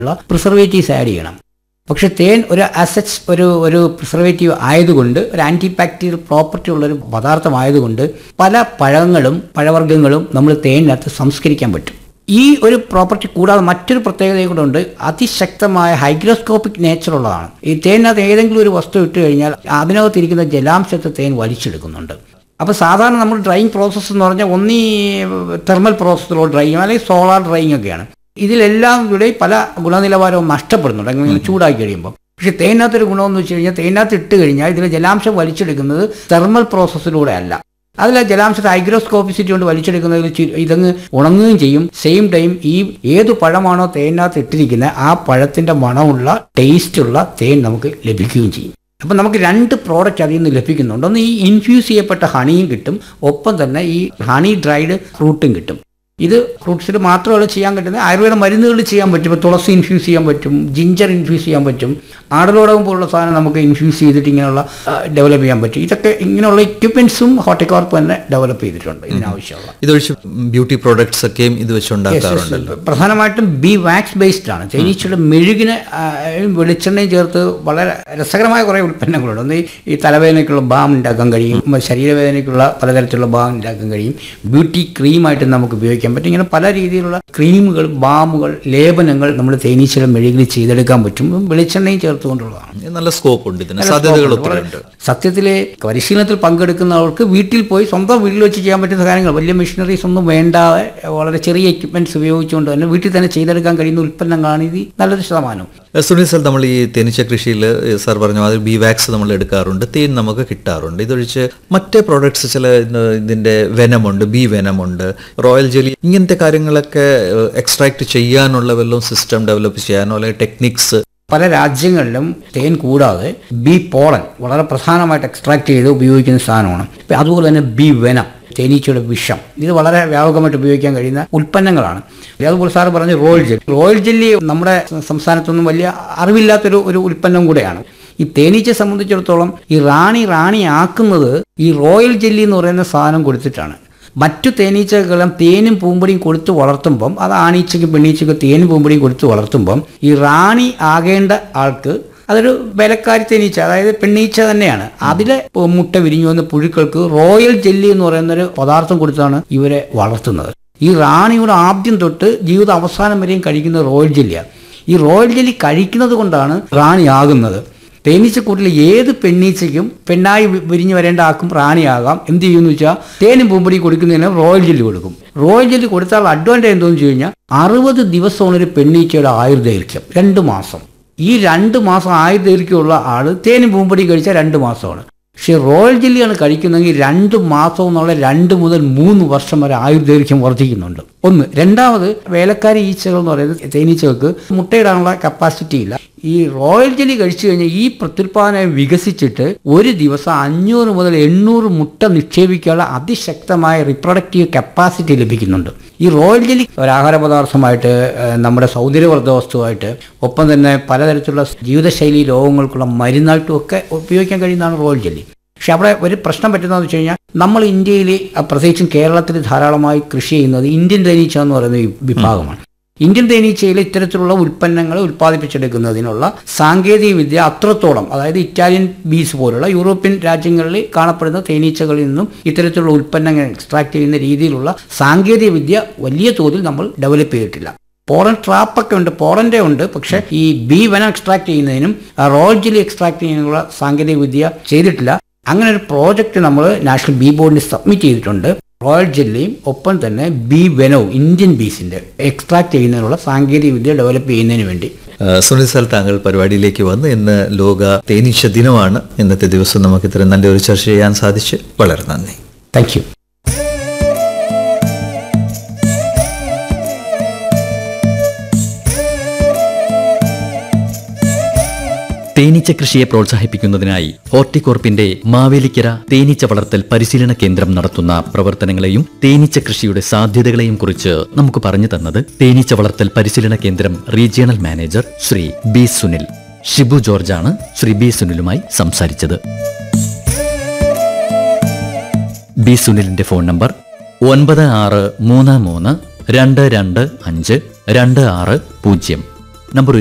ഉള്ള preservatives add ചെയ്യണം പക്ഷെ തേൻ ഒരു അസറ്റ്സ് ഒരു ഒരു പ്രിസർവേറ്റീവ് ആയതുകൊണ്ട് ഒരു ആൻറ്റി ബാക്ടീരിയൽ പ്രോപ്പർട്ടി ഉള്ളൊരു പദാർത്ഥമായതുകൊണ്ട് പല പഴങ്ങളും പഴവർഗ്ഗങ്ങളും നമ്മൾ തേനിനകത്ത് സംസ്കരിക്കാൻ പറ്റും ഈ ഒരു പ്രോപ്പർട്ടി കൂടാതെ മറ്റൊരു പ്രത്യേകത കൂടെ ഉണ്ട് അതിശക്തമായ ഹൈഗ്രോസ്കോപ്പിക് നേച്ചർ ഉള്ളതാണ് ഈ തേനിനകത്ത് ഏതെങ്കിലും ഒരു വസ്തു ഇട്ട് കഴിഞ്ഞാൽ അതിനകത്തിരിക്കുന്ന ജലാംശത്തെ തേൻ വലിച്ചെടുക്കുന്നുണ്ട് അപ്പോൾ സാധാരണ നമ്മൾ ഡ്രൈയിങ് പ്രോസസ്സ് എന്ന് പറഞ്ഞാൽ ഒന്നീ തെർമൽ പ്രോസസ്സിലോ ഡ്രൈയിങ് അല്ലെങ്കിൽ സോളാർ ഡ്രൈയിങ് ഒക്കെയാണ് ഇതിലെല്ലാം കൂടെ പല ഗുണനിലവാരവും നഷ്ടപ്പെടുന്നുണ്ട് അങ്ങനെ ചൂടാക്കി കഴിയുമ്പോൾ പക്ഷേ തേനകത്തൊരു ഗുണമെന്ന് വെച്ച് കഴിഞ്ഞാൽ തേനകത്ത് ഇട്ട് കഴിഞ്ഞാൽ ഇതിൽ ജലാംശം വലിച്ചെടുക്കുന്നത് തെർമൽ പ്രോസസ്സിലൂടെ അല്ല അതിൽ ജലാംശത്തെ ഹൈഗ്രോസ്കോപ്പിസിറ്റി കൊണ്ട് വലിച്ചെടുക്കുന്നതിൽ ചി- ഇതങ്ങ് ഉണങ്ങുകയും ചെയ്യും സെയിം ടൈം ഈ ഏത് പഴമാണോ തേനകത്ത് ഇട്ടിരിക്കുന്നത് ആ പഴത്തിന്റെ മണമുള്ള ടേസ്റ്റുള്ള തേൻ നമുക്ക് ലഭിക്കുകയും ചെയ്യും അപ്പം നമുക്ക് രണ്ട് പ്രോഡക്റ്റ് അതിൽ നിന്ന് ലഭിക്കുന്നുണ്ട് ഒന്ന് ഈ ഇൻഫ്യൂസ് ചെയ്യപ്പെട്ട ഹണിയും കിട്ടും ഒപ്പം തന്നെ ഈ ഹണി ഡ്രൈഡ് ഫ്രൂട്ടും കിട്ടും ഇത് ഫ്രൂട്ട്സിൽ മാത്രമല്ല ചെയ്യാൻ പറ്റുന്നത് ആയുർവേദ മരുന്നുകളിൽ ചെയ്യാൻ പറ്റും ഇപ്പോൾ തുളസി ഇൻഫ്യൂസ് ചെയ്യാൻ പറ്റും ജിഞ്ചർ ഇൻഫ്യൂസ് ചെയ്യാൻ പറ്റും ആടലോടകം പോലുള്ള സാധനം നമുക്ക് ഇൻഫ്യൂസ് ചെയ്തിട്ട് ഇങ്ങനെയുള്ള ഡെവലപ്പ് ചെയ്യാൻ പറ്റും ഇതൊക്കെ ഇങ്ങനെയുള്ള എക്യുപ്മെന്റ്സും ഹോർട്ടിക്കോർപ്പ് തന്നെ ഡെവലപ്പ് ചെയ്തിട്ടുണ്ട് ഇതിനാവശ്യമുള്ള ഇതൊഴിച്ച് ബ്യൂട്ടി പ്രോഡക്ട്സ് ഒക്കെയും ഇത് വെച്ചുണ്ടാക്കാറുണ്ടല്ലോ പ്രധാനമായിട്ടും ബി വാക്സ് ബേസ്ഡ് ആണ് തേനീച്ചയുടെ മെഴുകിന് ആ, വെളിച്ചെണ്ണയും ചേർത്ത് വളരെ രസകരമായ കുറേ ഉൽപ്പന്നങ്ങളുണ്ട് ഒന്ന് ഈ- ഈ തലവേദനയ്ക്കുള്ള ബാം ഉണ്ടാക്കാൻ കഴിയും ഉം, ശരീരവേദനയ്ക്കുള്ള പലതരത്തിലുള്ള ബാം ഉണ്ടാക്കാൻ കഴിയും ബ്യൂട്ടി ക്രീമായിട്ട് നമുക്ക് ഉപയോഗിക്കാൻ പറ്റും ഇങ്ങനെ പല രീതിയിലുള്ള ക്രീമുകൾ ബാമുകൾ ലേപനങ്ങൾ നമ്മൾ തേനീച്ചയുടെ മെഴുകിൽ ചെയ്തെടുക്കാൻ പറ്റും വെളിച്ചെണ്ണയും ചേർത്തുകൊണ്ടുള്ളതാണ് നല്ല സ്കോപ്പ് ഉണ്ട് ഇതിന് സാധ്യതകൾ ഒത്തിരി ഉണ്ട് സത്യത്തിലെ പരിശീലനത്തിൽ പങ്കെടുക്കുന്നവർക്ക് വീട്ടിൽ പോയി സ്വന്തം വീട്ടിൽ വെച്ച് ചെയ്യാൻ പറ്റുന്ന കാര്യങ്ങൾ വലിയ മെഷീനറീസ് ഒന്നും വേണ്ടാതെ വളരെ ചെറിയ എക്യുപ്മെന്റ്സ് ഉപയോഗിച്ചുകൊണ്ട് തന്നെ വീട്ടിൽ തന്നെ ചെയ്തെടുക്കാൻ കഴിയുന്ന ഉൽപ്പന്നങ്ങളാണ് ഇത് നല്ലൊരു ശതമാനം ഏഹ് സുനിൽ സർ നമ്മൾ ഈ തേനീച്ച കൃഷിയിൽ സാർ പറഞ്ഞ മാതിരി ബി വാക്സ് നമ്മൾ എടുക്കാറുണ്ട് തേൻ നമുക്ക് കിട്ടാറുണ്ട് ഇതൊഴിച്ച് മറ്റ് പ്രോഡക്ട്സ് ചില ഇന്ന് ഇതിന്റെ വെനമുണ്ട് ബി വെനമുണ്ട് റോയൽ ജെലി ഇങ്ങനത്തെ കാര്യങ്ങളൊക്കെ എക്സ്ട്രാക്ട് ചെയ്യാനുള്ള വല്ലതും സിസ്റ്റം ഡെവലപ്പ് ചെയ്യാനോ അല്ലെങ്കിൽ ടെക്നിക്സ് പല രാജ്യങ്ങളിലും തേൻ കൂടാതെ ബി പോളൻ വളരെ പ്രധാനമായിട്ട് എക്സ്ട്രാക്ട് ചെയ്ത് ഉപയോഗിക്കുന്ന സാധനമാണ് ഇപ്പം അതുപോലെ തന്നെ ബി വെനം തേനീച്ചയുടെ വിഷം ഇത് വളരെ വ്യാപകമായിട്ട് ഉപയോഗിക്കാൻ കഴിയുന്ന ഉൽപ്പന്നങ്ങളാണ് അതുപോലെ സാറ് പറഞ്ഞ റോയൽ ജെല്ലി റോയൽ ജെല്ലി നമ്മുടെ സംസ്ഥാനത്തൊന്നും വലിയ അറിവില്ലാത്തൊരു ഒരു ഉൽപ്പന്നം കൂടെയാണ് ഈ തേനീച്ചയെ സംബന്ധിച്ചിടത്തോളം ഈ റാണി റാണി ആക്കുന്നത് ഈ റോയൽ ജെല്ലി എന്ന് പറയുന്ന സാധനം കൊടുത്തിട്ടാണ് മറ്റു തേനീച്ചകളെല്ലാം തേനും പൂമ്പടിയും കൊടുത്ത് വളർത്തുമ്പം അത് ആണീച്ചയ്ക്കും പെണ്ണീച്ചയ്ക്കും തേനും പൂമ്പടിയും കൊടുത്ത് വളർത്തുമ്പം ഈ റാണി ആകേണ്ട ആൾക്ക് അതൊരു വിലക്കാരി തേനീച്ച അതായത് പെണ്ണീച്ച തന്നെയാണ് അതിലെ മുട്ട വിരിഞ്ഞു വന്ന പുഴുക്കൾക്ക് റോയൽ ജെല്ലി എന്ന് പറയുന്ന ഒരു പദാർത്ഥം കൊടുത്താണ് ഇവരെ വളർത്തുന്നത് ഈ റാണിയുടെ ആദ്യം തൊട്ട് ജീവിത അവസാനം വരെയും കഴിക്കുന്ന റോയൽ ജെല്ലിയാണ് ഈ റോയൽ ജെല്ലി കഴിക്കുന്നത് കൊണ്ടാണ് റാണി ആകുന്നത് തേനീച്ചക്കൂട്ടിൽ ഏത് പെണ്ണീച്ചയ്ക്കും പെണ്ണായി വി- വിരിഞ്ഞു വരേണ്ട ആക്കും റാണിയാകാം എന്ത് ചെയ്യുമെന്ന് വെച്ചാൽ തേനും പൂമ്പടി കൊടുക്കുന്നതിന് റോയൽ ജെല്ലി കൊടുക്കും റോയൽ ജെല്ലി കൊടുത്താൽ അഡ്വാൻറ്റേജ് എന്തോന്ന് വെച്ച് കഴിഞ്ഞാൽ അറുപത് ദിവസമാണ് ഒരു പെണ്ണീച്ചയുടെ ആയുർദൈർഘ്യം രണ്ട് മാസം ഈ രണ്ട് മാസം ആയുർദൈർഘ്യമുള്ള ആള് തേനും പൂമ്പടി കഴിച്ചാൽ രണ്ട് മാസമാണ് പക്ഷേ റോയൽ ജെല്ലിയാണ് കഴിക്കുന്നതെങ്കിൽ രണ്ട് മാസം എന്നുള്ള രണ്ട് മുതൽ മൂന്ന് വർഷം വരെ ആയുർദൈർഘ്യം വർദ്ധിക്കുന്നുണ്ട് ഒന്ന് രണ്ടാമത് വേലക്കാരി ഈച്ചകൾ എന്ന് പറയുന്നത് തേനീച്ചകൾക്ക് മുട്ടയിടാനുള്ള കപ്പാസിറ്റി ഇല്ല ഈ റോയൽ ജെല്ലി കഴിച്ചു കഴിഞ്ഞാൽ ഈ പ്രത്യുൽപാദനം വികസിച്ചിട്ട് ഒരു ദിവസം അഞ്ഞൂറ് മുതൽ എണ്ണൂറ് മുട്ട നിക്ഷേപിക്കാനുള്ള അതിശക്തമായ റിപ്രൊഡക്റ്റീവ് കപ്പാസിറ്റി ലഭിക്കുന്നുണ്ട് ഈ റോയൽ ജെല്ലി ഒരു ആഹാര പദാർത്ഥമായിട്ട് ഏഹ്, നമ്മുടെ സൗന്ദര്യവർദ്ധ വസ്തുവായിട്ട് ഒപ്പം തന്നെ പലതരത്തിലുള്ള ജീവിതശൈലി രോഗങ്ങൾക്കുള്ള മരുന്നായിട്ടും ഒക്കെ ഉപയോഗിക്കാൻ കഴിയുന്നതാണ് റോയൽ ജെല്ലി പക്ഷെ അവിടെ ഒരു പ്രശ്നം പറ്റുന്നതെന്ന് വെച്ച് കഴിഞ്ഞാൽ നമ്മൾ ഇന്ത്യയിൽ പ്രത്യേകിച്ചും കേരളത്തിൽ ധാരാളമായി കൃഷി ചെയ്യുന്നത് ഇന്ത്യൻ തേനീച്ച എന്ന് പറയുന്ന ഈ വിഭാഗമാണ് ഇന്ത്യൻ തേനീച്ചയിൽ ഇത്തരത്തിലുള്ള ഉൽപ്പന്നങ്ങൾ ഉൽപ്പാദിപ്പിച്ചെടുക്കുന്നതിനുള്ള സാങ്കേതിക വിദ്യ അത്രത്തോളം അതായത് ഇറ്റാലിയൻ ബീസ് പോലുള്ള യൂറോപ്യൻ രാജ്യങ്ങളിൽ കാണപ്പെടുന്ന തേനീച്ചകളിൽ നിന്നും ഇത്തരത്തിലുള്ള ഉൽപ്പന്നങ്ങൾ എക്സ്ട്രാക്ട് ചെയ്യുന്ന രീതിയിലുള്ള സാങ്കേതിക വിദ്യ വലിയ തോതിൽ നമ്മൾ ഡെവലപ്പ് ചെയ്തിട്ടില്ല പോറൻ ട്രാപ്പൊക്കെ ഉണ്ട് പോറൻ്റെ ഉണ്ട് പക്ഷെ ഈ ബി വനം എക്സ്ട്രാക്ട് ചെയ്യുന്നതിനും റോൾ ജെല്ലി എക്സ്ട്രാക്ട് ചെയ്യുന്നതിനുള്ള സാങ്കേതിക വിദ്യ ചെയ്തിട്ടില്ല അങ്ങനെ ഒരു പ്രോജക്റ്റ് നമ്മൾ നാഷണൽ ബി ബോർഡിന് സബ്മിറ്റ് ചെയ്തിട്ടുണ്ട് റോയൽ ജെല്ലിയും ഒപ്പം തന്നെ ബി വെനവും ഇന്ത്യൻ ബീസിന്റെ എക്സ്ട്രാക്ട് ചെയ്യുന്നതിനുള്ള സാങ്കേതിക വിദ്യ ഡെവലപ്പ് ചെയ്യുന്നതിന് വേണ്ടി ഏഹ് സുനിൽ സാർ താങ്കൾ പരിപാടിയിലേക്ക് വന്ന് ഇന്ന് ലോക തേനീച്ച ദിനമാണ് ഇന്നത്തെ ദിവസം നമുക്ക് ഇത്രയും നല്ലൊരു ചർച്ച ചെയ്യാൻ സാധിച്ച് വളരെ നന്ദി താങ്ക് യു തേനീച്ച കൃഷിയെ പ്രോത്സാഹിപ്പിക്കുന്നതിനായി ഹോർട്ടികോർപ്പിന്റെ മാവേലിക്കര തേനീച്ച വളർത്തൽ പരിശീലന കേന്ദ്രം നടത്തുന്ന പ്രവർത്തനങ്ങളെയും തേനീച്ച കൃഷിയുടെ സാധ്യതകളെയും കുറിച്ച് നമുക്ക് പറഞ്ഞു തന്നത് തേനീച്ച വളർത്തൽ പരിശീലന കേന്ദ്രം regional manager Shri B Sunil Shibu ജോർജാണ് ശ്രീ ബി സുനിലുമായി സംസാരിച്ചത് ബി സുനിലിന്റെ ഫോൺ നമ്പർ ഒൻപത് ആറ് മൂന്ന് മൂന്ന് രണ്ട് രണ്ട് അഞ്ച് രണ്ട് ആറ് പൂജ്യം നമ്പർ